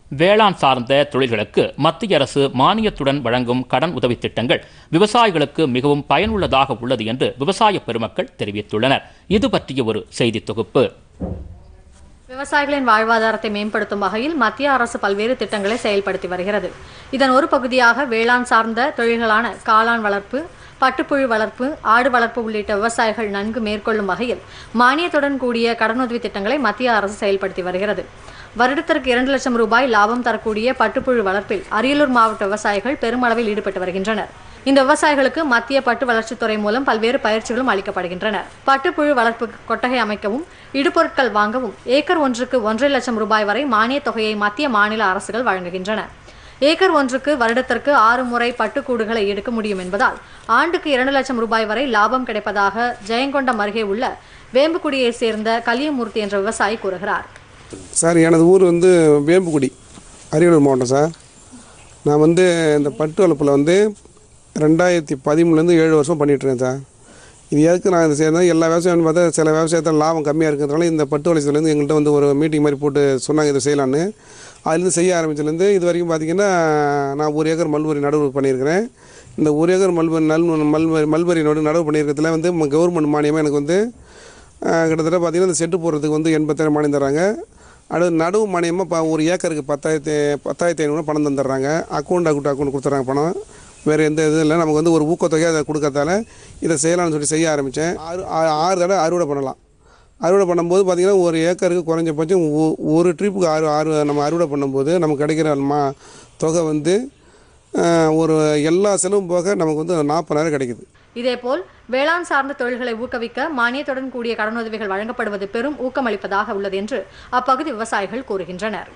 வேளாண் சார்ந்த தொழில்களுக்கு மத்திய அரசு மானியத்துடன் வழங்கும் கடன் உதவி திட்டங்கள் விவசாயிகளுக்கு மிகவும் பயனுள்ளதாக உள்ளது என்று விவசாய பெருமக்கள் தெரிவித்துள்ளனர் இது பற்றிய ஒரு செய்தி தொகுப்பு விவசாயிகளின் வாழ்வாதாரத்தை மேம்படுத்தும் வகையில் மத்திய அரசு பல்வேறு திட்டங்களை செயல்படுத்தி வருகிறது இதன் ஒரு பகுதியாக வேளாண் சார்ந்த தொழில்களான காளான் வளர்ப்பு பட்டுப்புழு வளர்ப்பு ஆடு வளர்ப்பு உள்ளிட்ட விவசாயிகள் நன்கு மேற்கொள்ளும் வகையில் மானியத்துடன் கூடிய கடனுதவி திட்டங்களை மத்திய அரசு செயல்படுத்தி வருகிறது வருடத்திற்கு இரண்டு லட்சம் ரூபாய் லாபம் தரக்கூடிய பட்டுப்புழு வளர்ப்பில் அரியலூர் மாவட்ட விவசாயிகள் பெருமளவில் ஈடுபட்டு வருகின்றனர் இந்த விவசாயிகளுக்கு மத்திய பட்டு வளர்ச்சித்துறை மூலம் பல்வேறு பயிற்சிகளும் அளிக்கப்படுகின்றன பட்டுப்புழு வளர்ப்பு கொட்டகை அமைக்கவும் இடுபொருட்கள் வாங்கவும் ஏக்கர் ஒன்றுக்கு ஒன்றரை லட்சம் ரூபாய் வரை மானியத் தொகையை மத்திய மாநில அரசுகள் வழங்குகின்றன ஏக்கர் ஒன்றுக்கு வருடத்திற்கு ஆறு முறை பட்டுக்கூடுகளை எடுக்க முடியும் என்பதால் ஆண்டுக்கு இரண்டு லட்சம் ரூபாய் வரை லாபம் கிடைப்பதாக ஜெயங்கொண்டம் அருகே உள்ள வேம்புக்குடியைச் சேர்ந்த கலியமூர்த்தி என்ற விவசாயி கூறுகிறார் சார் எனது ஊர் வந்து வேம்புக்குடி அரியலூர் மாவட்டம் சார் நான் வந்து இந்த பட்டு வளர்ப்பில் வந்து ரெண்டாயிரத்தி பதிமூணுலேருந்து ஏழு வருஷம் பண்ணிகிட்ருக்கேன் சார் இது எதுக்கு நான் இதை சேர்ந்தேன் எல்லா விவசாயம் பார்த்தா சில விவசாயத்தில் லாபம் கம்மியாக இருக்கிறதுனால இந்த பட்டு வளர்ச்சியிலேருந்து எங்கள்கிட்ட வந்து ஒரு மீட்டிங் மாதிரி போட்டு சொன்னாங்க இதை செய்யலான்னு அதுலேருந்து செய்ய ஆரம்பிச்சதுலேருந்து இது வரைக்கும் பார்த்திங்கன்னா நான் ஒரு ஏக்கர் மல்பரி நடவு பண்ணியிருக்கிறேன் இந்த ஒரு ஏக்கர் மல்பரி நல் மல்பரி மல்பரி நடு நடவு பண்ணியிருக்கிறதுல வந்து கவர்மெண்ட் மானியமாக எனக்கு வந்து ஆஹ், கிட்டத்தட்ட பார்த்திங்கன்னா இந்த செட்டு போடுறதுக்கு வந்து எண்பத்தாயிரம் மானியம் தர்றாங்க அடுத்து நடவு மானியமாக இப்போ ஒரு ஏக்கருக்கு பத்தாயிரத்தி பத்தாயிரத்தி ஐநூறு பணம் தந்துடுறாங்க அக்கௌண்ட் அக்கௌண்ட் அக்கௌண்ட் கொடுத்துட்றாங்க பணம் வேறு எந்த இதுவும் இல்லை நமக்கு வந்து ஒரு ஊக்கத்தொகையை அதை கொடுக்கறதால இதை செய்யலாம்னு சொல்லி செய்ய ஆரம்பித்தேன் ஆறு ஆ- ஆறு தடவை அறுவடை பண்ணலாம் அறுவடை பண்ணும்போது பார்த்திங்கன்னா ஒரு ஏக்கருக்கு குறைஞ்சபட்சம் ஒ- ஒரு ட்ரிப்புக்கு ஆறு ஆறு நம்ம அறுவடை பண்ணும்போது நமக்கு கிடைக்கிற மா தொகை வந்து ஆஹ், ஒரு எல்லா செலவும் போக நமக்கு வந்து நாற்பதாயிரம் கிடைக்குது இதேபோல் வேளாண் சார்ந்த தொழில்களை ஊக்குவிக்க மானியத்துடன் கூடிய கடனுதவிகள் வழங்கப்படுவது பெரும் ஊக்கமளிப்பதாக உள்ளது என்று அப்பகுதி விவசாயிகள் கூறுகின்றனர்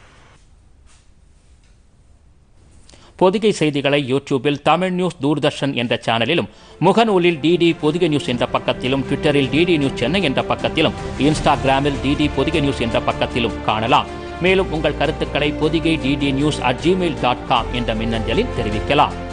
பொதிகை செய்திகளை யூடியூபில் தமிழ் நியூஸ் தூர்தர்ஷன் என்ற சேனலிலும் முகநூலில் டிடி பொதிகை நியூஸ் என்ற பக்கத்திலும் ட்விட்டரில் டிடி நியூஸ் சென்னை என்ற பக்கத்திலும் இன்ஸ்டாகிராமில் டிடி பொதிகை நியூஸ் என்ற பக்கத்திலும் காணலாம் மேலும் உங்கள் கருத்துக்களை Podhigai DD news at Gmail dot com என்ற மின்னஞ்சலில் தெரிவிக்கலாம்